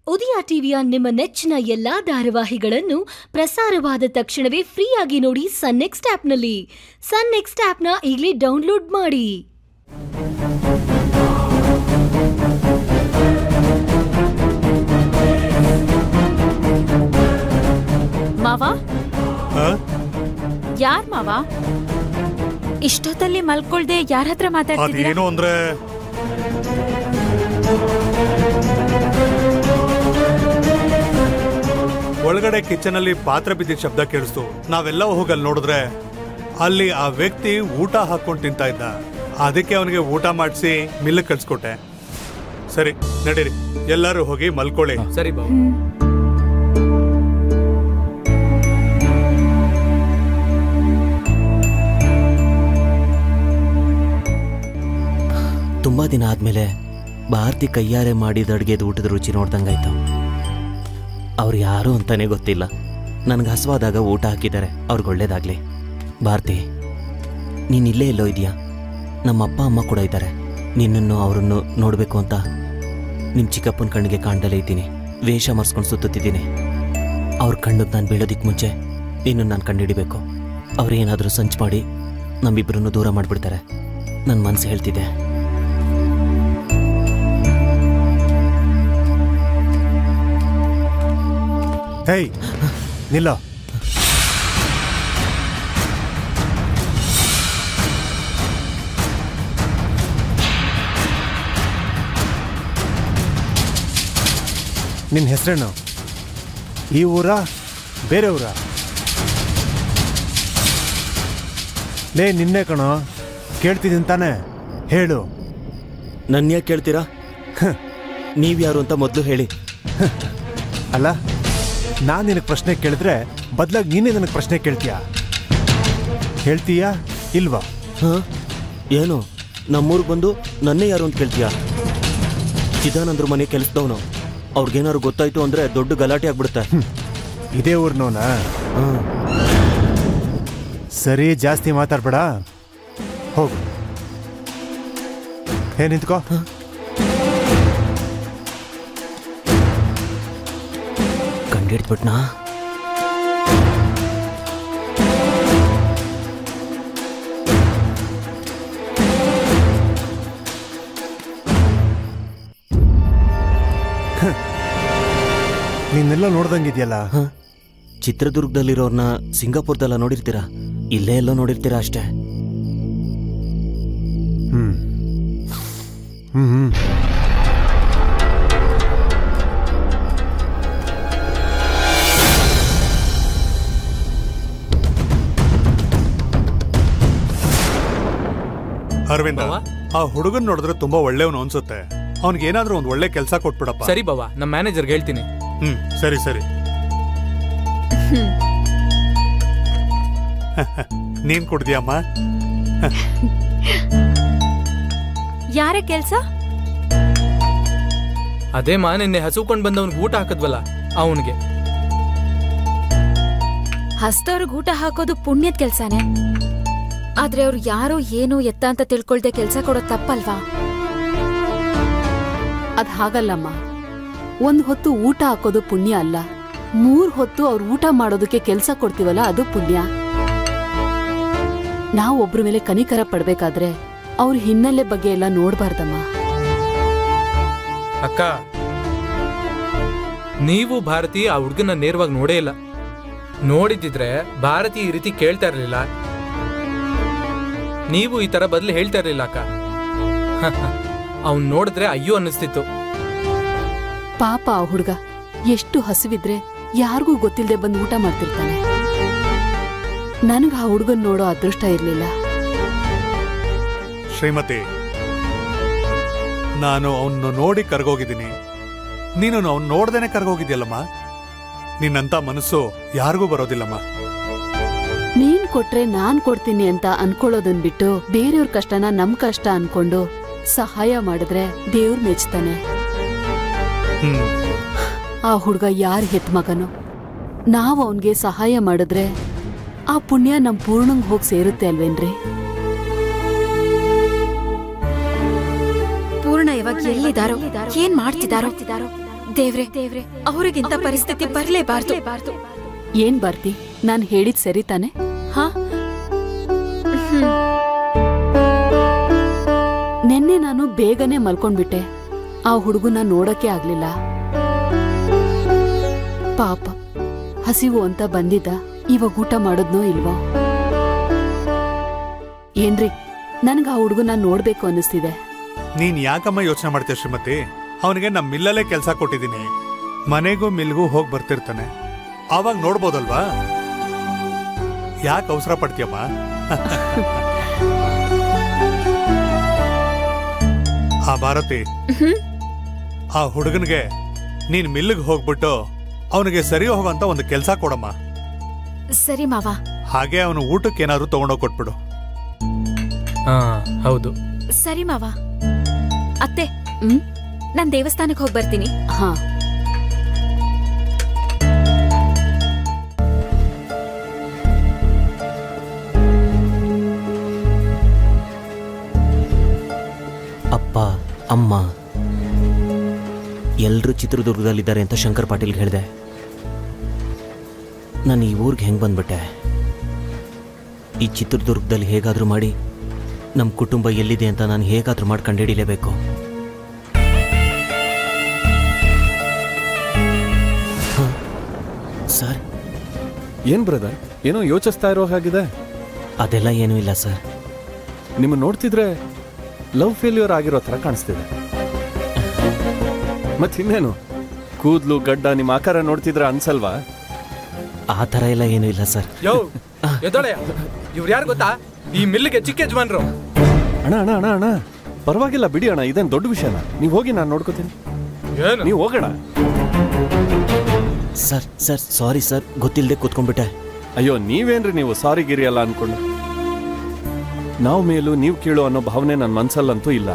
ಉದಯ ಟಿವಿಯ ನಿಮ್ಮ ನೆಚ್ಚಿನ ಎಲ್ಲಾ ಧಾರಾವಾಹಿಗಳನ್ನು ಪ್ರಸಾರವಾದ ತಕ್ಷಣವೇ ಫ್ರೀಯಾಗಿ ನೋಡಿ ಸನ್ ನೆಕ್ಸ್ಟ್ ಆಪ್ನಲ್ಲಿ ಸನ್ ನೆಕ್ಸ್ಟ್ ಆಪ್ನ ಈಗಲೇ ಡೌನ್ಲೋಡ್ ಮಾಡಿ ಮಾವ ಆ? ಯಾರ್ ಮಾವ ಇಷ್ಟೊತ್ತಲ್ಲಿ ಮಲ್ಕೊಳ್ದೆ ಯಾರ ಹತ್ರ ಮಾತಾಡ್ತಿದ್ದೀರಾ ಅದೇನು ಅಂದ್ರೆ ಒಳಗಡೆ ಕಿಚನ್ ಅಲ್ಲಿ ಪಾತ್ರೆ ಬಿದ್ದಿದ್ದ ಶಬ್ದ ಕೇಳಿಸ್ತು ನಾವೆಲ್ಲ ಹೋಗಿ ಅಲ್ಲಿ ನೋಡಿದ್ರೆ ಅಲ್ಲಿ ಆ ವ್ಯಕ್ತಿ ಊಟ ಹಾಕೊಂಡು ತಿಂತಾ ಇದ್ದ ಅದಕ್ಕೆ ಅವನಿಗೆ ಊಟ ಮಾಡಿಸಿ ಮಿಲ್ ಕಳ್ಸ್ಕೊಟ್ಟೆ ಸರಿ ನಡೀರಿ ಎಲ್ಲರೂ ಹೋಗಿ ಮಲ್ಕೊಳ್ಳಿ ಸರಿ ಬಾಬು ತುಂಬ ದಿನ ಆದಮೇಲೆ ಭಾರತಿ ಕೈಯಾರೆ ಮಾಡಿದ ಅಡುಗೆದ ಊಟದ ರುಚಿ ನೋಡ್ದಂಗಾಯ್ತು ಅವ್ರು ಯಾರು ಅಂತಾನೆ ಗೊತ್ತಿಲ್ಲ ನನಗೆ ಹಸುವಾದಾಗ ಊಟ ಹಾಕಿದ್ದಾರೆ ಅವ್ರಿಗೆ ಒಳ್ಳೇದಾಗಲಿ ಭಾರತಿ ನೀನು ಇಲ್ಲೇ ಎಲ್ಲೋ ಇದೆಯಾ ನಮ್ಮ ಅಪ್ಪ ಅಮ್ಮ ಕೂಡ ಇದ್ದಾರೆ ನಿನ್ನನ್ನು ಅವರನ್ನು ನೋಡಬೇಕು ಅಂತ ನಿಮ್ಮ ಚಿಕ್ಕಪ್ಪನ ಕಣ್ಣಿಗೆ ಕಾಣ್ದಲೇ ಇದ್ದೀನಿ ವೇಷ ಮರ್ಸ್ಕೊಂಡು ಸುತ್ತುತ್ತಿದ್ದೀನಿ ಅವ್ರ ಕಣ್ಣಿಗೆ ನಾನು ಬೀಳೋದಿಕ್ಕೆ ಮುಂಚೆ ನಿನ್ನನ್ನು ನಾನು ಕಂಡುಹಿಡಿಬೇಕು ಅವ್ರು ಏನಾದರೂ ಸಂಚು ಮಾಡಿ ನಮ್ಮಿಬ್ಬರನ್ನು ದೂರ ಮಾಡಿಬಿಡ್ತಾರೆ ನನ್ನ ಮನಸ್ಸು ಹೇಳ್ತಿದೆ ಹೇಯ್ ನಿಲ್ಲೋ ನಿನ್ನ ಹೆಸರೇನು ಈ ಊರ ಬೇರೆ ಊರ ಲೇ ನಿನ್ನೆ ಕಣೋ ಕೇಳ್ತಿದ್ದೀನಿ ತಾನೆ ಹೇಳು ನನ್ನ ಯಾಕೆ ಕೇಳ್ತೀರಾ ನೀವ್ಯಾರು ಅಂತ ಮೊದಲು ಹೇಳಿ ಅಲ್ಲ ನಾನು ನಿನಗೆ ಪ್ರಶ್ನೆ ಕೇಳಿದ್ರೆ ಬದಲಾಗಿ ನೀನೇ ನನಗೆ ಪ್ರಶ್ನೆ ಕೇಳ್ತೀಯಾ ಹೇಳ್ತೀಯಾ ಇಲ್ವಾ ಹಾಂ ಏನು ನಮ್ಮೂರಿಗೆ ಬಂದು ನನ್ನೇ ಯಾರು ಅಂತ ಕೇಳ್ತೀಯಾ ಚಿದಾನಂದ್ರ ಮನೆ ಕೆಲಸದವನು ಅವ್ರಿಗೇನಾದ್ರು ಗೊತ್ತಾಯ್ತು ಅಂದರೆ ದೊಡ್ಡ ಗಲಾಟೆ ಆಗ್ಬಿಡುತ್ತೆ ಇದೇ ಊರ್ನೋನಾ ಹಾಂ ಸರಿ ಜಾಸ್ತಿ ಮಾತಾಡ್ಬೇಡ ಹೋಗು ಏ ನಿಂತ್ಕೋ ಕಂಡಿಡ್ಬಿಟ್ನಾ ನೀನೆಲ್ಲ ನೋಡ್ದಂಗಿದ್ಯಲ್ಲ ಹಾಂ ಚಿತ್ರದುರ್ಗದಲ್ಲಿರೋರ್ನ ಸಿಂಗಾಪುರದಲ್ಲ ನೋಡಿರ್ತೀರಾ ಇಲ್ಲೇ ಎಲ್ಲೋ ನೋಡಿರ್ತೀರಾ ಅಷ್ಟೇ ಹ್ಮ್ ಹ್ಮ್ ಹ್ಮ್ ಅರವಿಂದ ಬಾವ? ಆ ಹುಡುಗನ್ ನೋಡಿದ್ರೆ ತುಂಬಾ ಒಳ್ಳೆಯವನು ಅನ್ಸುತ್ತೆ ಅವ್ನಿಗೆ ಏನಾದ್ರೂ ಒಂದ್ ಒಳ್ಳೆ ಕೆಲಸ ಕೊಟ್ಬಿಡಪ್ಪ ಸರಿ ಬಾಬಾ ನಮ್ಮ ಮ್ಯಾನೇಜರ್ಗೆ ಹೇಳ್ತೀನಿ ಹ್ಮ್ ಸರಿ ಸರಿ ನೀನ್ ಕುಡ್ದಿಯಮ್ಮ ಯಾರ ಕೆಲ್ಸ ಅದೇ ಮಾ ನಿನ್ನೆ ಹಸುಕೊಂಡ್ ಬಂದವನ್ಗೆ ಊಟ ಹಾಕದ್ವಲ್ಲ ಅವನಿಗೆ ಹಸ್ತವ್ರಿಗೆ ಊಟ ಹಾಕೋದು ಪುಣ್ಯದ ಕೆಲ್ಸಾನೇ ಆದ್ರೆ ಅವ್ರು ಯಾರೋ ಏನು ಎತ್ತ ಅಂತ ತಿಳ್ಕೊಳ್ದೆ ಕೆಲ್ಸ ಕೊಡೋದ್ ತಪ್ಪಲ್ವಾ ಅದ್ ಹಾಗಲ್ಲಮ್ಮ ಒಂದ್ ಹೊತ್ತು ಊಟ ಹಾಕೋದು ಪುಣ್ಯ ಅಲ್ಲ ಮೂರ್ ಹೊತ್ತು ಅವ್ರು ಊಟ ಮಾಡೋದಕ್ಕೆ ಕೆಲ್ಸ ಕೊಡ್ತೀವಲ್ಲ ಅದು ಪುಣ್ಯ ನಾವ್ ಒಬ್ರ ಮೇಲೆ ಕನಿಕರ ಪಡ್ಬೇಕಾದ್ರೆ ಅವ್ರ ಹಿನ್ನೆಲೆ ಬಗ್ಗೆ ಎಲ್ಲ ನೋಡ್ಬಾರ್ದಮ್ಮ ಅಕ್ಕ ನೀವು ಭಾರತಿ ಆ ಹುಡ್ಗನ ನೇರವಾಗಿ ನೋಡೇ ಇಲ್ಲ ನೋಡಿದ್ದಿದ್ರೆ ಭಾರತಿ ಈ ರೀತಿ ಕೇಳ್ತಾ ಇರ್ಲಿಲ್ಲ ನೀವು ಈ ತರ ಬದಲು ಹೇಳ್ತಾ ಇರ್ಲಿಲ್ಲ ಅಕ್ಕ ಅವ್ನ್ ನೋಡಿದ್ರೆ ಅಯ್ಯೋ ಅನ್ನಿಸ್ತಿತ್ತು ಪಾಪ ಆ ಹುಡ್ಗ ಎಷ್ಟು ಹಸಿವಿದ್ರೆ ಯಾರಿಗೂ ಗೊತ್ತಿಲ್ಲದೆ ಬಂದು ಊಟ ಮಾಡ್ತಿರ್ತಾನೆ ನನಗ್ ಆ ಹುಡ್ಗನ್ ನೋಡೋ ಅದೃಷ್ಟ ಇರ್ಲಿಲ್ಲ ಶ್ರೀಮತಿ ನಾನು ಅವನ್ನ ನೋಡಿ ಕರ್ಗೋಗಿದ್ದೀನಿ ನೀನು ಅವ್ನು ನೋಡ್ದೇನೆ ಕರ್ಗೋಗಿದ್ಯಲ್ಲಮ್ಮ ನಿನ್ನಂತ ಮನಸ್ಸು ಯಾರಿಗೂ ಬರೋದಿಲ್ಲಮ್ಮ ನೀನ್ ಕೊಟ್ರೆ ನಾನ್ ಕೊಡ್ತೀನಿ ಅಂತ ಅನ್ಕೊಳ್ಳೋದನ್ ಬಿಟ್ಟು ಬೇರೆಯವ್ರ ಕಷ್ಟನ ನಮ್ ಕಷ್ಟ ಅನ್ಕೊಂಡು ಸಹಾಯ ಮಾಡಿದ್ರೆ ದೇವ್ರ್ ಮೆಚ್ತಾನೆ ಹ್ಮ್ ಆ ಹುಡ್ಗ ಯಾರ್ ಹೆತ್ ಮಗನು ನಾವ್ ಅವನ್ಗೆ ಸಹಾಯ ಮಾಡಿದ್ರೆ ಆ ಪುಣ್ಯ ನಮ್ ಪೂರ್ಣಂಗ್ ಹೋಗ್ ಸೇರುತ್ತೆ ಅಲ್ವೇನ್ರಿ ಪೂರ್ಣ ಇವಾಗ ಎಲ್ಲಿದಾರೋ ಏನ್ ಮಾಡ್ತಿದಾರೋ ದೇವ್ರೆ ದೇವ್ರೆ ಅವ್ರಿಗಿಂತ ಪರಿಸ್ಥಿತಿ ಬರ್ಲೇಬಾರ್ದು ಏನ್ ಬರ್ತಿ ನಾನ್ ಹೇಳಿದ್ ಸರಿ ತಾನೆ ಹಾ ನೆನ್ನೆ ನಾನು ಬೇಗನೆ ಮಲ್ಕೊಂಡ್ಬಿಟ್ಟೆ ಆ ಹುಡುಗನ ನೋಡಕ್ಕೆ ಆಗ್ಲಿಲ್ಲ ಪಾಪ ಹಸಿವು ಅಂತ ಬಂದಿದ್ದ ಇವಾಗ ಊಟ ಮಾಡೋದ್ನೋ ಇಲ್ವೋ ಏನ್ರಿ ನನ್ಗ ಆ ಹುಡುಗನ ನೋಡ್ಬೇಕು ಅನ್ನಿಸ್ತಿದೆ ನೀನ್ ಯಾಕಮ್ಮ ಯೋಚನೆ ಮಾಡ್ತೀಯ ಶ್ರೀಮತಿ ಅವನಿಗೆ ನಮ್ ಮಿಲ್ಲಲ್ಲೇ ಕೆಲಸ ಕೊಟ್ಟಿದ್ದೀನಿ ಮನೆಗೂ ಮಿಲ್ಗೂ ಹೋಗಿ ಬರ್ತಿರ್ತಾನೆ ಆವಾಗ ನೋಡ್ಬೋದಲ್ವಾ ಯಾಕೆ ಅವಸರ ಪಡ್ತೀಯಮ್ಮ ಆ ಭಾರತಿ ಆ ಹುಡುಗನಿಗೆ ನೀನ್ ಮಿಲ್ಗೆ ಹೋಗ್ಬಿಟ್ಟು ಅವನಿಗೆ ಸರಿ ಹೋಗೋಂತ ಒಂದು ಕೆಲಸ ಕೊಡಮ್ಮ ಸರಿ ಮಾವ ಹಾಗೆ ಅವನು ಊಟಕ್ಕೆ ಏನಾದ್ರು ತಗೊಂಡೋಗಿ ಕೊಟ್ಬಿಡು ಹಾ ಹೌದು ಸರಿ ಮಾವ ಅತ್ತೆ ಹ್ಮ್ ನಾನ್ ದೇವಸ್ಥಾನಕ್ಕೆ ಹೋಗಿ ಬರ್ತೀನಿ ಹಾ ಅಪ್ಪ ಅಮ್ಮ ಎಲ್ಲರೂ ಚಿತ್ರದುರ್ಗದಲ್ಲಿದ್ದಾರೆ ಅಂತ ಶಂಕರ್ ಪಾಟೀಲ್ಗೆ ಹೇಳಿದೆ ನಾನು ಈ ಊರಿಗೆ ಹೆಂಗೆ ಬಂದ್ಬಿಟ್ಟೆ ಈ ಚಿತ್ರದುರ್ಗದಲ್ಲಿ ಹೇಗಾದರೂ ಮಾಡಿ ನಮ್ಮ ಕುಟುಂಬ ಎಲ್ಲಿದೆ ಅಂತ ನಾನು ಹೇಗಾದರೂ ಮಾಡಿ ಕಂಡುಹಿಡಿಲೇಬೇಕು ಹ? ಸರ್ ಏನ್ ಬ್ರದರ್ ಏನೋ ಯೋಚಿಸ್ತಾ ಇರೋ ಹಾಗಿದೆ ಅದೆಲ್ಲ ಏನೂ ಇಲ್ಲ ಸರ್ ನಿಮ್ಮ ನೋಡ್ತಿದ್ರೆ ಲವ್ ಫೇಲ್ಯೂರ್ ಆಗಿರೋ ಥರ ಕಾಣಿಸ್ತಿದೆ ಮತ್ತಿನ್ನೇನು ಕೂದ್ಲು ಗಡ್ಡ ನಿಮ್ಮ ಆಕಾರ ನೋಡ್ತಿದ್ರೆ ಅನ್ಸಲ್ವಾ ಆ ಥರ ಎಲ್ಲ ಏನೂ ಇಲ್ಲ ಸರ್ ಯೋ ಎದೊಳೆ ಇವ್ರು ಯಾರು ಗೊತ್ತಾ ಈ ಮಿಲ್ಗೆ ಚಿಕ್ಕ ಯಜಮಾನ್ರು ಅಣ್ಣ ಅಣ್ಣ ಅಣ್ಣ ಅಣ್ಣ ಪರವಾಗಿಲ್ಲ ಬಿಡಿ ಅಣ್ಣ ಇದೇನು ದೊಡ್ಡ ವಿಷಯನ ನೀವು ಹೋಗಿ ನಾನು ನೋಡ್ಕೋತೀನಿ ಏನು ನೀವು ಹೋಗೋಣ ಸರ್ ಸರ್ ಸಾರಿ ಸರ್ ಗೊತ್ತಿಲ್ಲದೆ ಕೂತ್ಕೊಂಡ್ಬಿಟ್ಟೆ ಅಯ್ಯೋ ನೀವೇನ್ರಿ ನೀವು ಸಾರಿ ಗಿರಿ ಅಲ್ಲ ಅನ್ಕೊಂಡು ನಾವು ಮೇಲೂ ನೀವು ಕೀಳು ಅನ್ನೋ ಭಾವನೆ ನನ್ನ ಮನ್ಸಲ್ಲಂತೂ ಇಲ್ಲ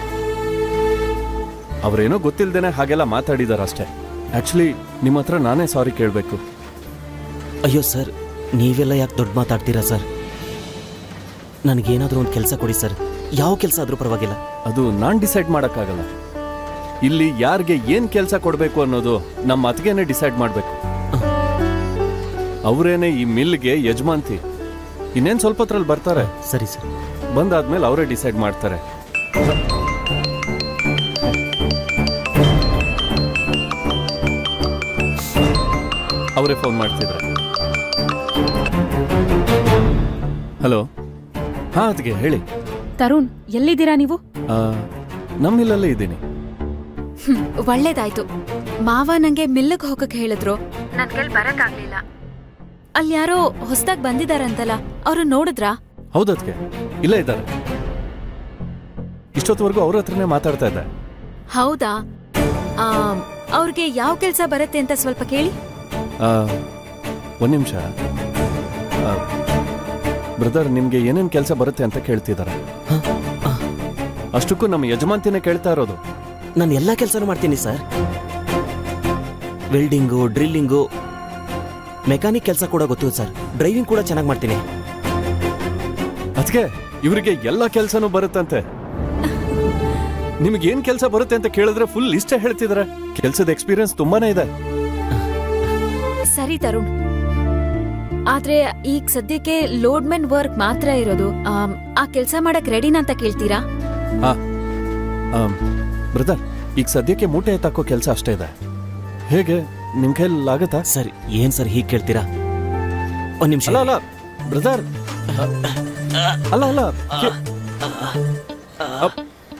ಅವರೇನೋ ಗೊತ್ತಿಲ್ದೇನೆ ಹಾಗೆಲ್ಲ ಮಾತಾಡಿದಾರಷ್ಟೇ ಆಕ್ಚುಲಿ ನಿಮ್ಮ ಹತ್ರ ನಾನೇ ಸಾರಿ ಕೇಳಬೇಕು ಅಯ್ಯೋ ಸರ್ ನೀವೆಲ್ಲ ಯಾಕೆ ದೊಡ್ಡ ಮಾತಾಡ್ತೀರಾ ಸರ್ ನನಗೇನಾದರೂ ಒಂದು ಕೆಲಸ ಕೊಡಿ ಸರ್ ಯಾವ ಕೆಲಸ ಆದರೂ ಪರವಾಗಿಲ್ಲ ಅದು ನಾನ್ ಡಿಸೈಡ್ ಮಾಡೋಕ್ಕಾಗಲ್ಲ ಇಲ್ಲಿ ಯಾರಿಗೆ ಏನ್ ಕೆಲಸ ಕೊಡಬೇಕು ಅನ್ನೋದು ನಮ್ಮ ಅತ್ತಿಗೆನೆ ಡಿಸೈಡ್ ಮಾಡಬೇಕು ಅವರೇನೆ ಈ ಮಿಲ್ಗೆ ಯಜಮಾಂತಿ ಇನ್ನೇನ್ ಸ್ವಲ್ಪ ಹೊತ್ರಲ್ಲಿ ಬರ್ತಾರೆ ಸರಿ ಸರ್ ಬಂದಾದ್ಮೇಲೆ ಅವರೇ ಡಿಸೈಡ್ ಮಾಡ್ತಾರೆ ಅವರೇ ಫೋನ್ ಮಾಡ್ತಿದ್ರೆ ಹಲೋ ಹಾ ಅದಕ್ಕೆ ಹೇಳಿ ತರುಣ್ ಎಲ್ಲಿದ್ದೀರಾ ನೀವು ಆ, ನಮ್ಮಿಲ್ಲಲ್ಲೇ ಇದ್ದೀನಿ ಹ್ಮ್, ಒಳ್ಳೇದಾಯ್ತು ಮಾವ ನಂಗೆ ಮಿಲ್ಲಗ್ ಹೋಗಕ್ ಹೇಳಿದ್ರು ನನ್ ಕೈಲ್ ಬರಕ್ಕಾಗ್ಲಿಲ್ಲ ಅಲ್ಲಿ ಯಾರೋ ಹೊಸ್ದಾಗ್ ಬಂದಿದಾರಂತಲ್ಲ ಅವ್ರು ನೋಡಿದ್ರಾ ಹೌದದ್ಕೆ ಇಲ್ಲೇ ಇದ್ದಾರೆ ಇಷ್ಟೊತ್ತವರೆಗೂ ಅವ್ರ ಹತ್ರನೇ ಮಾತಾಡ್ತಾ ಇದ್ದೆ ಹೌದಾ ಆಮ್, ಅವ್ರಿಗೆ ಯಾವ ಕೆಲ್ಸ ಬರುತ್ತೆ ಅಂತ ಸ್ವಲ್ಪ ಕೇಳಿ ಆ, ಒಂದ್ ನಿಮಿಷ ಬ್ರದರ್ ನಿಮ್ಗೆ ಏನೇನ್ ಕೆಲಸ ಬರುತ್ತೆ ಅಂತ ಕೇಳ್ತಿದ್ದಾರೆ ಅಷ್ಟಕ್ಕೂ ನಮ್ಮ ಯಜಮಾಂತಿನೇ ಕೇಳ್ತಾ ಇರೋದು ನಾನು ಎಲ್ಲ ಕೆಲಸನೂ ಮಾಡ್ತೀನಿ ಸರ್ ವೆಲ್ಡಿಂಗು ಡ್ರಿಲ್ಲಿಂಗು ಮೆಕ್ಯಾನಿಕ್ ಕೆಲಸ ಕೂಡ ಗೊತ್ತು ಸರ್ ಡ್ರೈವಿಂಗ್ ಕೂಡ ಚೆನ್ನಾಗಿ ಮಾಡ್ತೀನಿ ಅದಕ್ಕೆ ಇವರಿಗೆ ಎಲ್ಲ ಕೆಲಸನೂ ಬರುತ್ತಂತೆ ನಿಮ್ಗೆ ಏನ್ ಕೆಲಸ ಬರುತ್ತೆ ಅಂತ ಕೇಳಿದ್ರೆ ಫುಲ್ ಲಿಸ್ಟೇ ಹೇಳ್ತಿದಾರೆ ಕೆಲಸದ ಎಕ್ಸ್ಪೀರಿಯನ್ಸ್ ತುಂಬಾನೇ ಇದೆ ಸರಿ ತರುಣ್ ಆದ್ರೆ ಈಗ ಸದ್ಯಕ್ಕೆ ಲೋಡ್ಮೆನ್ ವರ್ಕ್ ಮಾತ್ರ ಇರೋದು ಆಮ್, ಆ ಕೆಲ್ಸ ಮಾಡಕ್ ರೆಡಿನಾ ಅಂತ ಕೇಳ್ತೀರಾ ಹಾ ಬ್ರದರ್ ಈಗ ಸದ್ಯಕ್ಕೆ ಮೂಟೆ ಎತ್ತಾಕೋ ಕೆಲಸ ಅಷ್ಟೇ ಇದೆ ಹೇಗೆ ನಿಮ್ ಕೈಲಿ ಆಗತ್ತಾ ಸರ್ ಏನ್ ಸರ್ ಹೀಗೆ ಕೇಳ್ತೀರಾ ಒಂದು ನಿಮಿಷ ಅಲ್ಲ ಅಲ್ಲ ಬ್ರದರ್ ಅಲ್ಲ ಅಲ್ಲ ಕೇ- ಅಪ್-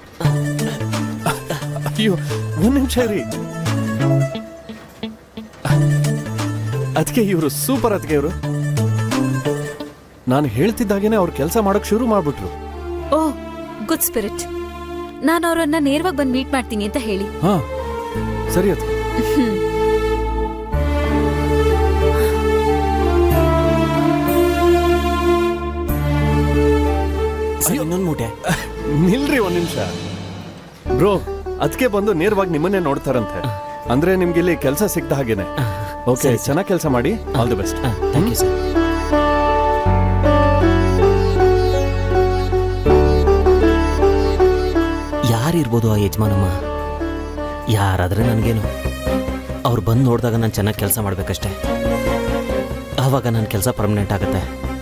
ಅಯ್ಯೋ ಒಂದ್ ನಿಮಿಷ ರೀ ಅದಕ್ಕೆ ಇವರು ಸೂಪರ್ ಅದಕ್ಕೆ ಇವರು ನಾನು ಹೇಳ್ತಿದ್ದಾಗೇನೆ ಅವ್ರು ಕೆಲಸ ಮಾಡಕ್ ಶುರು ಮಾಡ್ಬಿಟ್ರು ಓ ಗುಡ್ ಸ್ಪಿರಿಟ್ ನಾನು ಅವರನ್ನ ನೇರವಾಗಿ ಬಂದು ಮೀಟ್ ಮಾಡ್ತೀನಿ ಅಂತ ಹೇಳಿ ಹಾ ಸರಿ ಅದು ಸರ್ ಇನ್ನೊಂದು ಮೂಟೆ ನಿಲ್ರಿ ಒಂದ್ ನಿಮಿಷ ಬ್ರೋ ಅದಕ್ಕೆ ಬಂದು ನೇರವಾಗಿ ನಿಮ್ಮನ್ನೇ ನೋಡ್ತಾರಂತೆ ಅಂದ್ರೆ ನಿಮ್ಗೆ ಇಲ್ಲಿ ಕೆಲಸ ಸಿಕ್ತ ಹಾಗೇನೆ ಓಕೆ ಸರಿ, ಸರಿ. ಚೆನ್ನಾಗಿ ಕೆಲಸ ಮಾಡಿ all the best thank you sir ಯಾರಿರ್ಬೋದು ಆ ಯಜಮಾನಮ್ಮ ಯಾರಾದ್ರೆ ನನಗೇನು ಅವ್ರು ಬಂದು ನೋಡಿದಾಗ ನಾನು ಚೆನ್ನಾಗಿ ಕೆಲಸ ಮಾಡಬೇಕಷ್ಟೆ ಆವಾಗ ನನ್ನ ಕೆಲಸ ಪರ್ಮನೆಂಟ್ ಆಗುತ್ತೆ